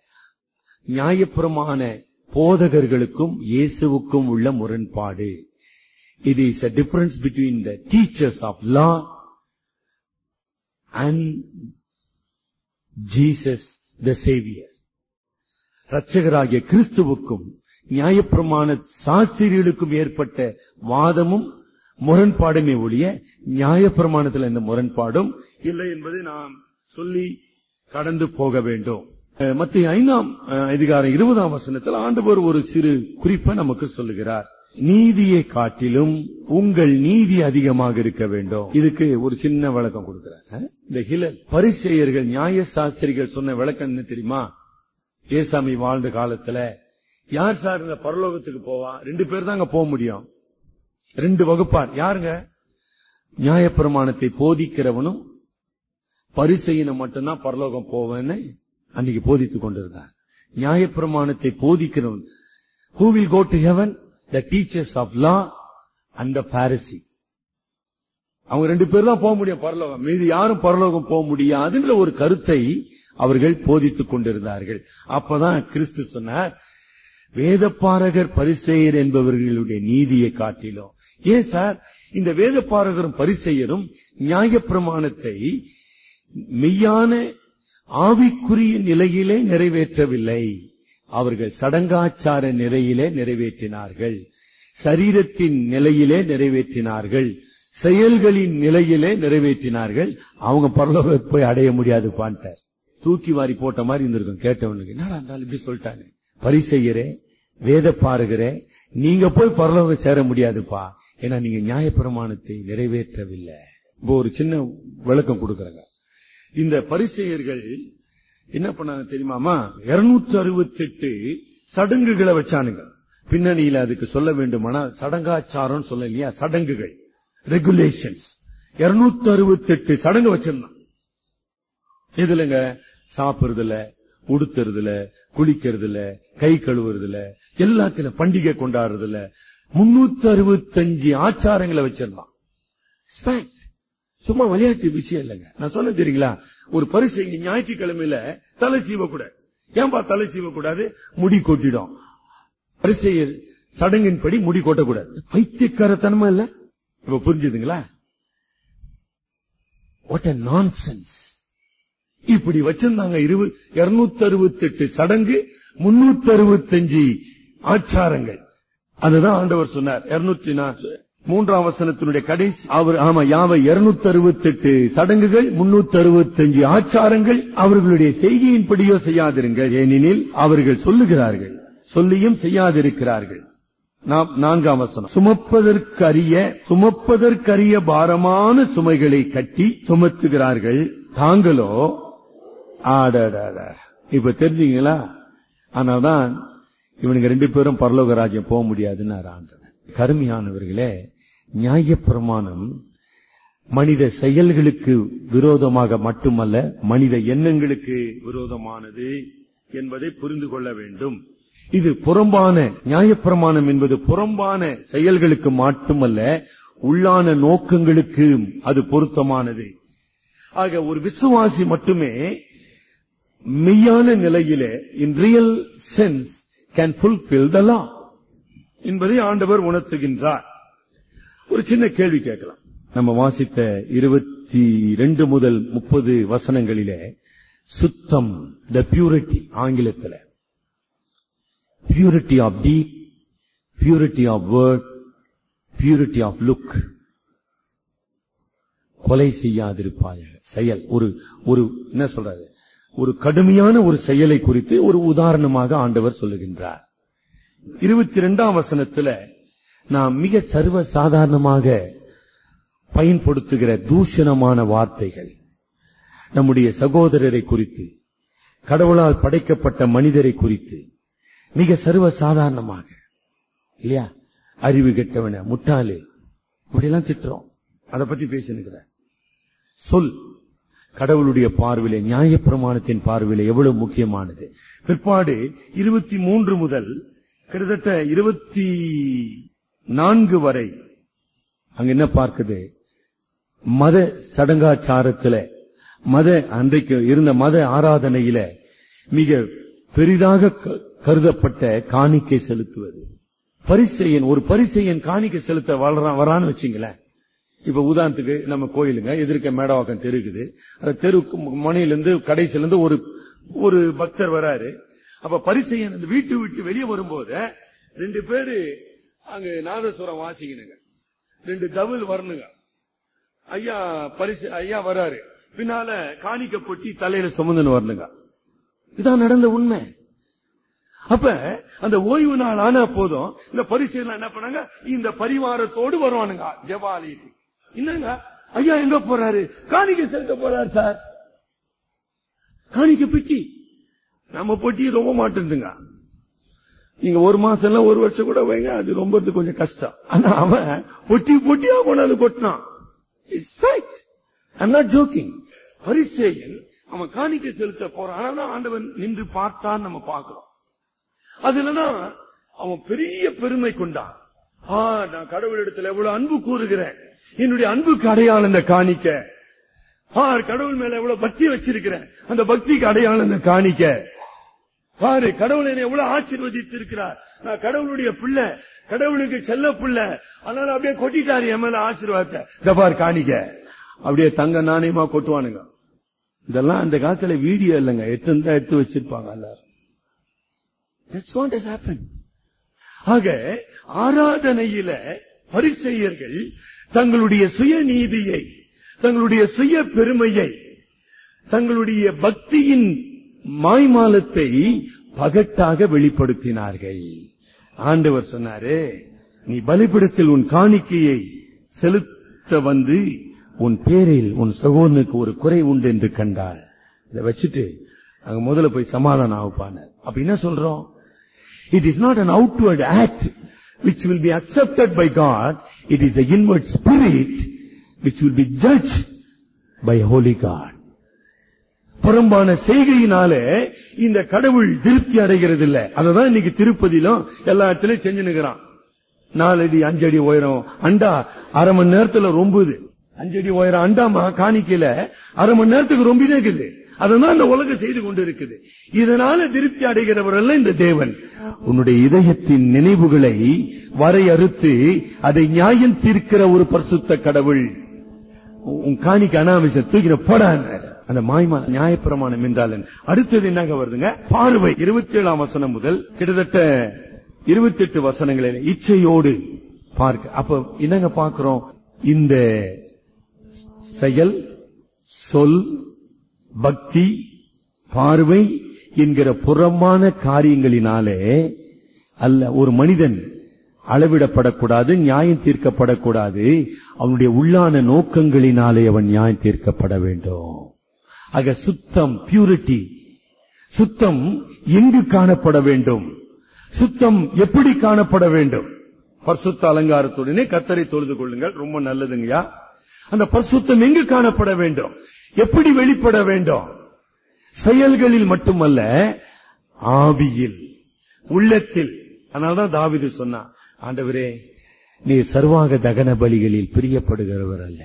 நியாயப்பிரமாண போதகர்களுக்கும் இயேசுவுக்கும் உள்ள முரண்பாடு it is a difference between the teachers of law and Jesus the Savior. ரட்சகராகிய கிறிஸ்துவுக்கும் நியாயப்பிரமாண சாஸ்திரிகளுக்கும் ஏற்பட்ட வாதமும் முரண்பாடுமே ஒழிய நியாயப்பிரமாணத்தில் இந்த முரண்பாடும் இல்லை என்பதை நாம் சொல்லி கடந்து போக வேண்டும் அஹ், மத்திய ஐந்தாம் அஹ், அதிகாரம் இருபதாம் வசனத்தில் ஆண்டவர் ஒரு சிறு குறிப்பை நமக்கு சொல்லுகிறார் நீதியை காட்டிலும் உங்கள் நீதி அதிகமாக இருக்க வேண்டும் இதுக்கு ஒரு சின்ன விளக்கம் கொடுக்கிறேன் அஹ், இந்த ஹிலல் பரிசெயர்கள் நியாய சாஸ்திரிகள் சொன்ன விளக்கம் என்ன தெரியுமா ஏசாமி வாழ்ந்த காலத்துல யார் சார் இந்த பரலோகத்துக்கு போவான் ரெண்டு பேர் தாங்க போக முடியும் ரெண்டு வகுப்பார் யாருங்க நியாயப்பிரமாணத்தை போதிக்கிறவனும் பரிசெயின மட்டும்தான் பரலோகம் போவேன்னு அன்னைக்கு போதித்துக் கொண்டிருந்தார் நியாயப்பிரமாணத்தை போதிக்கிறவன் who will go to heaven the teachers of law and the pharisee அவங்க ரெண்டு பேர் தான் போக முடியும் பரலோகம் மீது யாரும் பரலோகம் போக முடியாதுன்ற ஒரு கருத்தை அவர்கள் போதித்துக் கொண்டிருந்தார்கள் அப்பதான் கிறிஸ்து சொன்னார் வேதப்பாரகர் பரிசெயர் என்பவர்களுடைய நீதியை காட்டிலும் ஏன் சார் இந்த வேதப்பாரகரும் பரிசெயரும் நியாயப்பிரமாணத்தை மெய்யான ஆவிக்குரிய நிலையிலே நிறைவேற்றவில்லை அவர்கள் சடங்காச்சார நிலையிலே நிறைவேற்றினார்கள் சரீரத்தின் நிலையிலே நிறைவேற்றினார்கள் செயல்களின் நிலையிலே நிறைவேற்றினார்கள் அவங்க பரலோகத்தை போய் அடைய முடியாது பான்ட்டார் தூக்கி வாரி போட்ட மாதிரி இருந்திருக்கும் கேட்டவனுக்கு என்னடா இருந்தாலும் இப்படி சொல்லிட்டாங்க பரிசெய்யரே வேத பாருகிறே நீங்க போய் பரலோகம் சேர முடியாதுப்பா ஏன்னா நீங்க நியாயப்பிரமாணத்தை நிறைவேற்றவில்லை இப்போ ஒரு சின்ன விளக்கம் கொடுக்கறாங்க இந்த பரிசெயர்கள் என்ன பண்ணாங்க தெரியுமாமா இருநூத்தி அறுபத்தி எட்டு சடங்குகளை வச்சானுங்க பின்னணியில அதுக்கு சொல்ல வேண்டுமானா சடங்காச்சாரம் சொல்ல இல்லையா சடங்குகள் ரெகுலேஷன்ஸ் இருநூத்தி அறுபத்தி எட்டு சடங்கு வச்சிருந்தான் இதுலங்க சாப்பிடுறதுல உடுத்துறதுல குளிக்கிறதுல கை கழுவுறதுல எல்லாத்துல பண்டிகை கொண்டாடுறதுல முன்னூத்தி அறுபத்தஞ்சு ஆச்சாரங்களை வச்சிருந்தான் Respect. சும்மா விளையாட்டு விஷயம் இல்லைங்க நான் சொன்ன தெரியுங்களா ஒரு பரிசு இங்க ஞாயிற்றுக்கிழமையில தலை சீவக்கூடாது ஏன்பா தலை சீவக்கூடாது முடி கொட்டிடும் பரிசை சடங்கின்படி முடி கொட்டக்கூடாது பைத்தியக்காரத்தனமா இல்ல இப்ப புரிஞ்சுதுங்களா வாட் a nonsense இப்படி வச்சிருந்தாங்க இருநூத்தி அறுபத்தி எட்டு சடங்கு முன்னூத்தி அறுபத்தஞ்சு ஆச்சாரங்கள் அதுதான் ஆண்டவர் சொன்னார் இருநூற்றி மூன்றாம் வசனத்தினுடைய கடைசி அவர் ஆமா யாவை இருநூத்தி அறுபத்தி எட்டு சடங்குகள் முன்னூத்தி அறுபத்தஞ்சு ஆச்சாரங்கள் அவர்களுடைய செய்கையின்படியோ செய்யாதிருங்கள் ஏனெனில் அவர்கள் சொல்லுகிறார்கள் சொல்லியும் செய்யாதிருக்கிறார்கள் நாம் நான்காம் வசனம் சுமப்பதற்கரிய சுமப்பதற்கரிய பாரமான சுமைகளை கட்டி சுமத்துகிறார்கள் தாங்களோ ஆடாடாட இப்ப தெரிஞ்சீங்களா ஆனாதான் இவனுங்க ரெண்டு பேரும் பரலோக ராஜ்யம் போக முடியாதுன்னு ஆண்டவன் கருமையானவர்களே நியாயப்பிரமாணம் மனித செயல்களுக்கு விரோதமாக மட்டுமல்ல மனித எண்ணங்களுக்கு விரோதமானது என்பதை புரிந்து கொள்ள வேண்டும் இது புறம்பான நியாயப்பிரமாணம் என்பது புறம்பான செயல்களுக்கு மட்டுமல்ல உள்ளான நோக்கங்களுக்கு அது பொருத்தமானது ஆக ஒரு விசுவாசி மட்டுமே மெய்யான நிலையிலே in real sense can fulfil the law என்பதை ஆண்டவர் உணர்த்துகின்றார் ஒரு சின்ன கேள்வி கேட்கலாம் நம்ம வாசித்த இருபத்தி ரெண்டு முதல் முப்பது வசனங்களிலே சுத்தம் த பியூரிட்டி ஆங்கிலத்தில் purity of deed purity of word purity of look கொலை செய்யாதிருப்பாய செயல் ஒரு ஒரு என்ன சொல்றாரு ஒரு கடுமையான ஒரு செயலை குறித்து ஒரு உதாரணமாக ஆண்டவர் சொல்லுகின்றார் இருபத்தி ரெண்டாம் வசனத்துல நாம் மிக சர்வ சாதாரணமாக பயன்படுத்துகிற தூஷணமான வார்த்தைகள் நம்முடைய சகோதரரை குறித்து கடவுளால் படைக்கப்பட்ட மனிதரை குறித்து மிக சர்வ சாதாரணமாக இல்லையா அறிவு கெட்டவன முட்டாளு இப்படியெல்லாம் திட்டுறோம் அதை பத்தி பேசினுக்கிற சொல் கடவுளுடைய பார்வையிலே நியாயப்பிரமாணத்தின் பார்வையிலே எவ்வளவு முக்கியமானது பிற்பாடு இருபத்தி மூன்று முதல் கிட்டத்தட்ட இருபத்தி நான்கு வரை அங்க என்ன பார்க்குது மத சடங்காச்சாரத்துல மத அன்றைக்கு இருந்த மத ஆராதனையில மிக பெரிதாக க- கருதப்பட்ட காணிக்கை செலுத்துவது பரிசெயன் ஒரு பரிசெயன் காணிக்கை செலுத்த வளரான் வரான்னு வச்சுங்களேன் இப்ப உதாரணத்துக்கு நம்ம கோயிலுங்க எதிர்க்க மேடவாக்கம் தெரு இருக்குது அந்த தெருக்கு மனையில இருந்து கடைசில இருந்து ஒரு ஒரு பக்தர் வராரு அப்ப பரிசெயன் அந்த வீட்டு விட்டு வெளியே வரும்போது ரெண்டு பேரு அங்க நாதஸ்வரம் வாசிக்கணுங்க ரெண்டு தவில் வரணுங்க ஐயா பரிசு ஐயா வராரு பின்னால காணிக்க பொட்டி தலையில சுமந்துன்னு வரணுங்க இதான் நடந்த உண்மை அப்ப அந்த ஓய்வு நாள் ஆனா போதும் இந்த பரிசீலனை என்ன பண்ணாங்க இந்த பரிவாரத்தோடு வருவானுங்க ஜபாலயத்துக்கு என்னங்க ஐயா எங்க போறாரு காணிக்கை செலுத்த போறாரு சார் காணிக்க பெட்டி நம்ம பொட்டி ரொம்ப மாட்டேங்குதுங்க நீங்க ஒரு மாசம் இல்ல ஒரு வருஷம் கூட வைங்க அது ரொம்ப கொஞ்சம் கஷ்டம் ஆனா அவன் பொட்டி பொட்டியா கொண்டாந்து கொட்டினான் it's fact I'm not joking பரிசேயன் அவன் காணிக்கை செலுத்த போறான் ஆனா ஆண்டவன் நின்று பார்த்தான் நம்ம பார்க்கிறோம் அதுலதான் அவன் பெரிய பெருமை கொண்டான் ஆ நான் கடவுளிடத்துல எவ்வளவு அன்பு கூறுகிறேன் என்னுடைய அன்புக்கு அடையாளம் இந்த காணிக்க பார் கடவுள் மேல எவ்வளவு பக்தி வச்சிருக்கிறேன் அந்த பக்திக்கு அடையாளம் இந்த காணிக்க பாரு கடவுள் என்னை எவ்வளவு ஆசீர்வதித்து இருக்கிறார் நான் கடவுளுடைய பிள்ளை கடவுளுக்கு செல்ல பிள்ளை அதனால அப்படியே கொட்டிட்டாரு என் மேல ஆசீர்வாதத்தை இந்த பார் காணிக்க அப்படியே தங்க நாணயமா கொட்டுவானுங்க இதெல்லாம் அந்த காலத்துல வீடியோ இல்லைங்க எடுத்து இருந்தா எடுத்து வச்சிருப்பாங்க எல்லாரும் That's what has happened. ஆக ஆராதனையில பரிசெயர்கள் தங்களுடைய சுயநீதியை தங்களுடைய சுய பெருமையை தங்களுடைய பக்தியின் மாய்மாலத்தை பகட்டாக வெளிப்படுத்தினார்கள் ஆண்டவர் சொன்னாரு நீ பலிபிடத்தில் உன் காணிக்கையை செலுத்த வந்து உன் பேரில் உன் சகோதரனுக்கு ஒரு குறை உண்டு என்று கண்டார் இதை வச்சுட்டு அங்க முதல்ல போய் சமாதானம் ஆகுப்பான அப்ப என்ன சொல்றோம் it is not an outward act which will be accepted by God. It is the inward spirit which will be judged by holy God. புறம்பான செய்கையினாலே இந்த கடவுள் திருப்தி அடைகிறது இல்ல அததான் இன்னைக்கு திருப்பதியிலும் எல்லா இடத்துலயும் செஞ்சு நிக்கிறான் நாலடி அஞ்சடி உயரம் அண்டா அரை மணி நேரத்துல ரொம்புது அஞ்சடி உயரம் அண்டாமா காணிக்கையில அரை மணி நேரத்துக்கு ரொம்பினே இருக்குது அததான் இந்த உலகம் செய்து கொண்டு இருக்குது இதனால திருப்தி அடைகிறவர் அல்ல இந்த தேவன் உன்னுடைய இதயத்தின் நினைவுகளை வரையறுத்து அதை நியாயம் தீர்க்கிற ஒரு பரிசுத்த கடவுள் உன் காணிக்கு அனாமிச தூக்கின போடான்னாரு அந்த மாய்மா நியாயப்பிரமாணம் என்றால் என்ன? அடுத்தது என்னங்க வருதுங்க பார்வை இருபத்தி ஏழாம் வசனம் முதல் கிட்டத்தட்ட இருபத்தி எட்டு வசனங்களில் இச்சையோடு பார்க்க அப்ப என்னங்க பார்க்கிறோம் இந்த செயல் சொல் பக்தி பார்வை என்கிற புறமான காரியங்களினாலே அல்ல ஒரு மனிதன் அளவிடப்படக்கூடாது நியாயம் தீர்க்கப்படக்கூடாது அவனுடைய உள்ளான நோக்கங்களினாலே அவன் நியாயம் தீர்க்கப்பட வேண்டும் ஆக சுத்தம் பியூரிட்டி சுத்தம் எங்கு காணப்பட வேண்டும் சுத்தம் எப்படி காணப்பட வேண்டும் பரிசுத்த அலங்காரத்துடனே கத்தரை தொழுது கொள்ளுங்கள் ரொம்ப நல்லதுங்கய்யா அந்த பரிசுத்தம் எங்கு காணப்பட வேண்டும் எப்படி வெளிப்பட வேண்டும் செயல்களில் மட்டுமல்ல ஆவியில் உள்ளத்தில் அதனால்தான் தாவிது சொன்னான் ஆண்டவரே நீர் சர்வாக தகன பலிகளில் பிரியப்படுகிறவர் அல்ல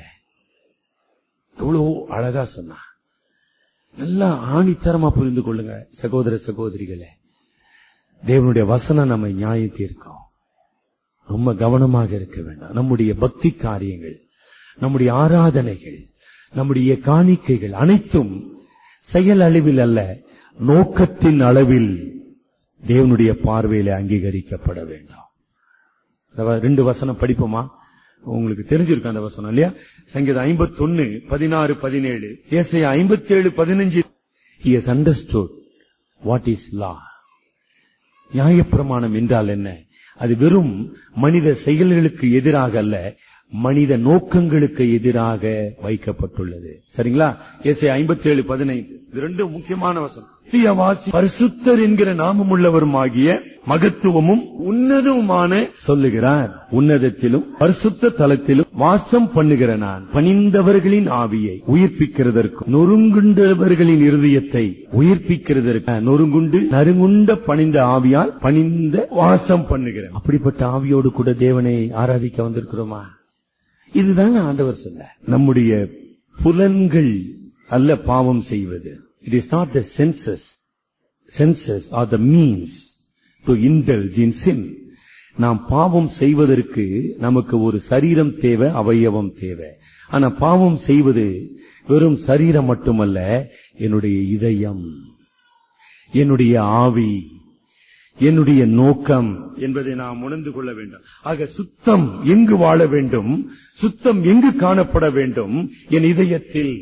எவ்வளவு அழகா சொன்னா நல்லா ஆணித்தரமா புரிந்து கொள்ளுங்க சகோதர சகோதரிகளே தேவனுடைய வசனம் நம்மை நியாயம் தீர்க்கும் ரொம்ப கவனமாக இருக்க வேண்டாம் நம்முடைய பக்தி காரியங்கள் நம்முடைய ஆராதனைகள் நம்முடைய காணிக்கைகள் அனைத்தும் செயல் அளவில் அல்ல நோக்கத்தின் அளவில் தேவனுடைய பார்வையில அங்கீகரிக்கப்பட வேண்டும் அந்த வ- ரெண்டு வசனம் படிப்போமா உங்களுக்கு தெரிஞ்சிருக்கும் அந்த வசனம் இல்லையா சங்கீதம் ஐம்பத்தொன்னு பதினாறு பதினேழு ஏசையா ஐம்பத்தேழு பதினஞ்சு he has understood what is law நியாயப்பிரமாணம் என்றால் என்ன அது வெறும் மனித செயல்களுக்கு எதிராக அல்ல மனித நோக்கங்களுக்கு எதிராக வைக்கப்பட்டுள்ளது சரிங்களா எஸ் ஐம்பத்தி ஏழு பதினைந்து இது ரெண்டும் முக்கியமான வசனம் தீயவாசி பரிசுத்தர் என்கிற நாமம் உள்ளவருமாகிய மகத்துவமும் உன்னதவுமான சொல்லுகிறார் உன்னதத்திலும் பரிசுத்த தலத்திலும் வாசம் பண்ணுகிற நான் பணிந்தவர்களின் ஆவியை உயிர்ப்பிக்கிறதற்கும் நொறுங்குண்டவர்களின் இருதயத்தை உயிர்ப்பிக்கிறதற்கு நொறுங்குண்டு நறுங்குண்ட பணிந்த ஆவியால் பணிந்த வாசம் பண்ணுகிறேன் அப்படிப்பட்ட ஆவியோடு கூட தேவனை ஆராதிக்க வந்திருக்கிறோமா இதுதாங்க ஆண்டவர் சொல்ல நம்முடைய புலன்கள் அல்ல பாவம் செய்வது it is not the senses senses are the means to indulge in sin நாம் பாவம் செய்வதற்கு நமக்கு ஒரு சரீரம் தேவை அவயவம் தேவை ஆனா பாவம் செய்வது வெறும் சரீரம் மட்டுமல்ல என்னுடைய இதயம் என்னுடைய ஆவி என்னுடைய நோக்கம் என்பதை நாம் உணர்ந்து கொள்ள வேண்டும் ஆக சுத்தம் எங்கு வாழ வேண்டும் சுத்தம் எங்கு காணப்பட வேண்டும் என் இதயத்தில்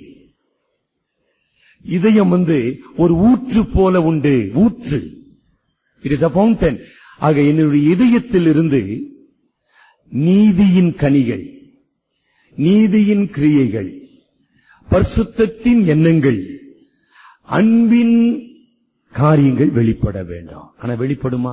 இதயம் வந்து ஒரு ஊற்று போல உண்டு ஊற்று இட் இஸ் அ ஃபவுண்டன் ஆக என்னுடைய இதயத்தில் இருந்து நீதியின் கனிகள் நீதியின் கிரியைகள் பரிசுத்தத்தின் எண்ணங்கள் அன்பின் காரியங்கள் வெளிப்பட வேண்டும் ஆனா வெளிப்படுமா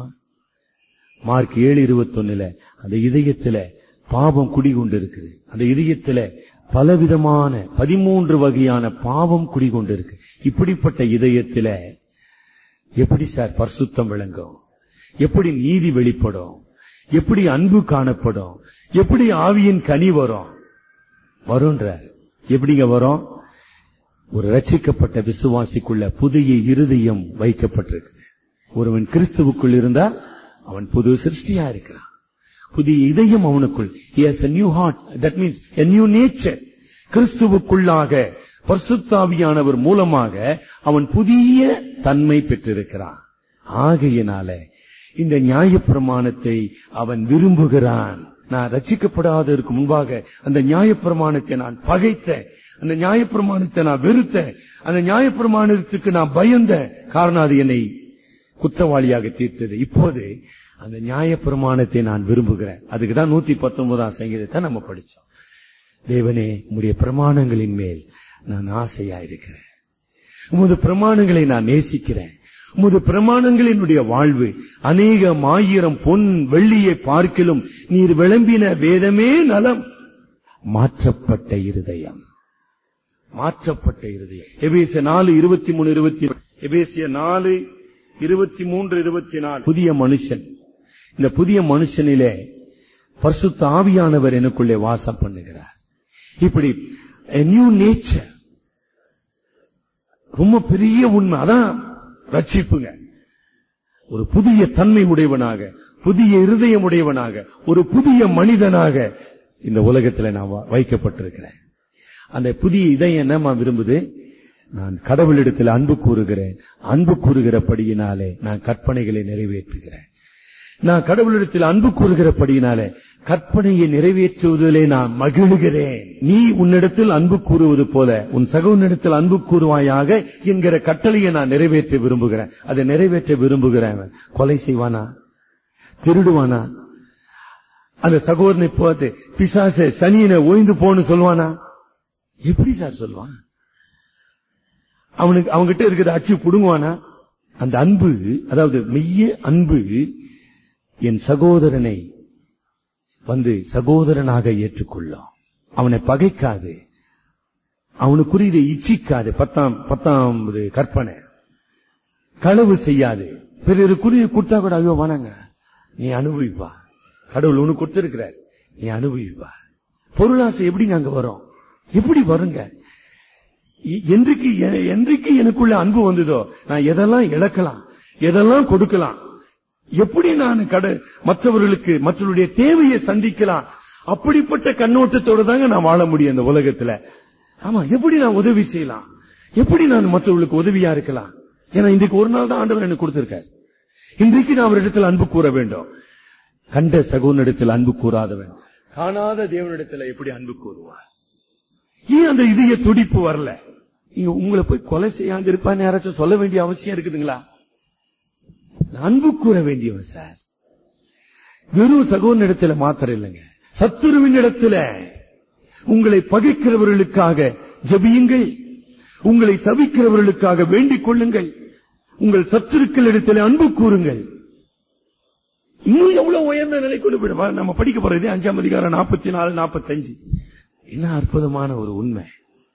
மார்க் ஏழு இருபத்தொன்னுல அந்த இதயத்துல பாவம் குடிகொண்டு இருக்குது அந்த இதயத்துல பலவிதமான பதிமூன்று வகையான பாவம் குடிகொண்டிருக்கு இப்படிப்பட்ட இதயத்தில எப்படி சார் பரிசுத்தம் விளங்கும் எப்படி நீதி வெளிப்படும் எப்படி அன்பு காணப்படும் எப்படி ஆவியின் கனி வரும் வரும்ன்றார் எப்படிங்க வரும் ஒரு ரட்சிக்கப்பட்ட விசுவாசிக்குள்ள புதிய இருதயம் வைக்கப்பட்டிருக்குது ஒருவன் கிறிஸ்துவுக்குள் இருந்தால் அவன் புது சிருஷ்டியா இருக்கிறான் புதிய இதயம் அவனுக்குள் he has a new heart that means a new nature கிறிஸ்துவுக்குள்ளாக பரிசுத்தாவியானவர் மூலமாக அவன் புதிய தன்மை பெற்றிருக்கிறான் ஆகையினால இந்த நியாயப்பிரமாணத்தை அவன் விரும்புகிறான் நான் ரட்சிக்கப்படாததற்கு முன்பாக அந்த நியாயப்பிரமாணத்தை நான் பகைத்த அந்த நியாயப்பிரமாணத்தை நான் வெறுத்த அந்த நியாயப்பிரமாணத்துக்கு நான் பயந்த காரணம் அது என்னை குற்றவாளியாக தீர்த்தது இப்போது அந்த நியாயப்பிரமாணத்தை நான் விரும்புகிறேன் அதுக்கு தான் நூத்தி பத்தொன்பதாம் சங்கீதத்தை நம்ம படிச்சோம் தேவனே உம்முடைய பிரமாணங்களின் மேல் நான் ஆசையா இருக்கிறேன் உமது பிரமாணங்களை நான் நேசிக்கிறேன் உமது பிரமாணங்களினுடைய வாழ்வு அநேகம் ஆயிரம் பொன் வெள்ளியை பார்க்கிலும் நீர் விளம்பின வேதமே நலம் மாற்றப்பட்ட இருதயம் மாற்றப்பட்ட இருதயம் எபேசிய நாலு இருபத்தி மூணு இருபத்தி எபேசிய நாலு இருபத்தி மூன்று இருபத்தி நாலு புதிய மனுஷன் இந்த புதிய மனுஷனிலே பரிசுத்த ஆவியானவர் எனக்குள்ளே வாசம் பண்ணுகிறார் இப்படி நியூ நேச்சர் ரொம்ப பெரிய உண்மை அதான் ரட்சிப்புங்க ஒரு புதிய தன்மை உடையவனாக புதிய இருதயம் உடையவனாக ஒரு புதிய மனிதனாக இந்த உலகத்துல நான் வ- வைக்கப்பட்டிருக்கிறேன் அந்த புதிய இதயம் என்னமா விரும்புது நான் கடவுளிடத்தில் அன்பு கூறுகிறேன் அன்பு கூறுகிறபடியினாலே நான் கற்பனைகளை நிறைவேற்றுகிறேன் நான் கடவுளிடத்தில் அன்பு கூறுகிறபடியினாலே கற்பனையை நிறைவேற்றுவதிலே நான் மகிழுகிறேன் நீ உன்னிடத்தில் அன்பு கூறுவது போல உன் சகோதரிடத்தில் அன்பு கூறுவாயாக என்கிற கட்டளையை நான் நிறைவேற்ற விரும்புகிறேன் அதை நிறைவேற்ற விரும்புகிறேன் கொலை செய்வானா திருடுவானா அந்த சகோதரனை பார்த்து பிசாச சனியனை ஓய்ந்து போன்னு சொல்லுவானா எப்படி சார் சொல்லுவான் அவனுக்கு அவன்கிட்ட இருக்கிற அச்சு புடுங்குவானா அந்த அன்பு அதாவது மெய்ய அன்பு என் சகோதரனை வந்து சகோதரனாக ஏற்றுக்கொள்ளும் அவனை பகைக்காது அவனுக்குரியதை இச்சிக்காது பத்தாம் பத்தாம் கற்பனை களவு செய்யாது பிறருக்குரிய கொடுத்தா கூட ஐயோ வேணாங்க நீ அனுபவிப்பா கடவுள் உனக்கு கொடுத்திருக்கிறார் நீ அனுபவிப்பா பொருளாசை எப்படிங்க அங்க வரும் எப்படி வருங்க இ- என்றைக்கு எ- என்றைக்கு எனக்குள்ள அன்பு வந்ததோ நான் எதெல்லாம் இழக்கலாம் எதெல்லாம் கொடுக்கலாம் எப்படி நான் கட மற்றவர்களுக்கு மற்றவருடைய தேவையை சந்திக்கலாம் அப்படிப்பட்ட கண்ணோட்டத்தோட தாங்க நான் வாழ முடியும் இந்த உலகத்துல ஆமா எப்படி நான் உதவி செய்யலாம் எப்படி நான் மற்றவர்களுக்கு உதவியா இருக்கலாம் ஏன்னா இன்றைக்கு ஒரு நாள் தான் ஆண்டவர் எனக்கு கொடுத்திருக்கார் இன்றைக்கு நான் அவரிடத்தில் அன்பு கூற வேண்டும் கண்ட சகோதரிடத்தில் அன்பு கூறாதவன் காணாத தேவனிடத்தில் எப்படி அன்பு கூறுவார் ஏன் அந்த இதய துடிப்பு வரல நீங்க உங்களை போய் கொலை செய்யாம இருப்பான்னு யாராச்சும் சொல்ல வேண்டிய அவசியம் இருக்குதுங்களா நான் அன்பு கூற வேண்டியவன் சார் வெறும் சகோதரிடத்துல மாத்திரம் இல்லைங்க சத்துருவின் இடத்துல உங்களை பகைக்கிறவர்களுக்காக ஜெபியுங்கள் உங்களை சபிக்கிறவர்களுக்காக வேண்டிக் கொள்ளுங்கள் உங்கள் சத்துருக்கள் இடத்துல அன்பு கூறுங்கள் இன்னும் எவ்வளவு உயர்ந்த நிலை கொண்டு போயிடுவா நம்ம படிக்க போறது அஞ்சாம் அதிகாரம் நாற்பத்தி நாலு நாற்பத்தஞ்சு என்ன அற்புதமான ஒரு உண்மை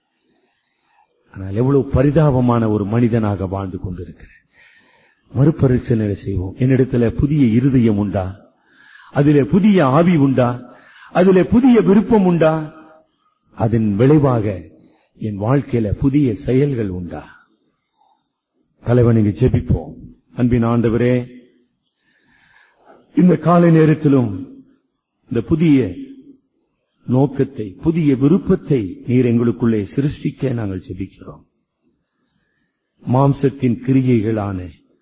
ஆனால் எவ்வளவு பரிதாபமான ஒரு மனிதனாக வாழ்ந்து கொண்டிருக்கிறேன் மறுபரிசீலனை செய்வோம் என்னிடத்துல புதிய இருதயம் உண்டா அதிலே புதிய ஆவி உண்டா அதிலே புதிய விருப்பம் உண்டா அதன் விளைவாக என் வாழ்க்கையில புதிய செயல்கள் உண்டா தலைவனுக்கு ஜெபிப்போம் அன்பின் ஆண்டவரே இந்த காலை நேரத்திலும் இந்த புதிய நோக்கத்தை புதிய விருப்பத்தை நீர் எங்களுக்குள்ளே சிருஷ்டிக்க நாங்கள் ஜெபிக்கிறோம் மாம்சத்தின் கிரியைகளான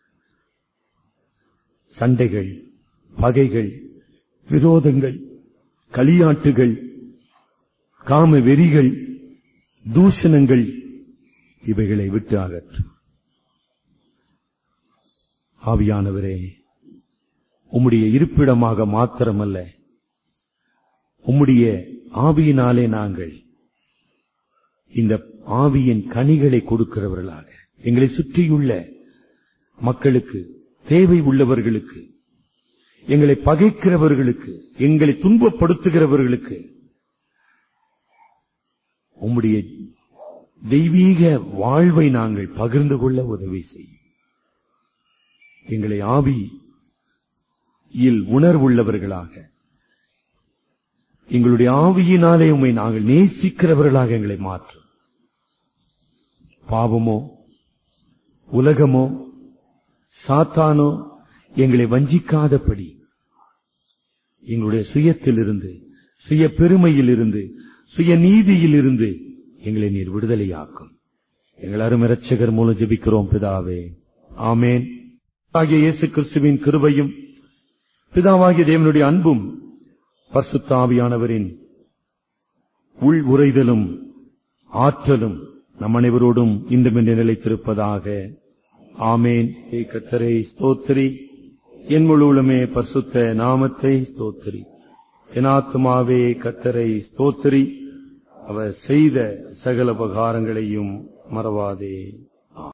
சண்டைகள் பகைகள் விரோதங்கள் களியாட்டுகள் காம வெறிகள் தூஷணங்கள் இவைகளை விட்டு அகற்றும் ஆவியானவரே உம்முடைய இருப்பிடமாக மாத்திரமல்ல உம்முடைய ஆவியினாலே நாங்கள் இந்த ஆவியின் கனிகளை கொடுக்கிறவர்களாக எங்களை சுற்றியுள்ள மக்களுக்கு தேவை உள்ளவர்களுக்கு எங்களை பகைக்கிறவர்களுக்கு எங்களை துன்பப்படுத்துகிறவர்களுக்கு உம்முடைய தெய்வீக வாழ்வை நாங்கள் பகிர்ந்து கொள்ள உதவி செய்யும் எங்களை ஆவியில் உணர்வுள்ளவர்களாக எங்களுடைய ஆவியினாலே உம்மை நாங்கள் நேசிக்கிறவர்களாக எங்களை மாற்றும் பாவமோ உலகமோ சாத்தானோ எங்களை வஞ்சிக்காதபடி எங்களுடைய சுயத்திலிருந்து சுய பெருமையிலிருந்து சுய நீதியிலிருந்து எங்களை நீர் விடுதலையாக்கும் எங்கள் அருமரட்சகர் மூலம் ஜெபிக்கிறோம் பிதாவே ஆமேன் ஆகிய இயேசு கிறிஸ்துவின் கிருபையும் பிதாவாகிய தேவனுடைய அன்பும் பரிசுத்தாவியானவரின் உள் உரைதலும் ஆற்றலும் நம் அனைவரோடும் இன்றும் என்று நிலைத்திருப்பதாக ஆமேன் ஏ கத்தரை ஸ்தோத்திரி என் முழுவலுமே பரிசுத்த நாமத்தை ஸ்தோத்திரி என் ஆத்துமாவே கத்தரை ஸ்தோத்திரி அவர் செய்த சகல உபகாரங்களையும் மறவாதே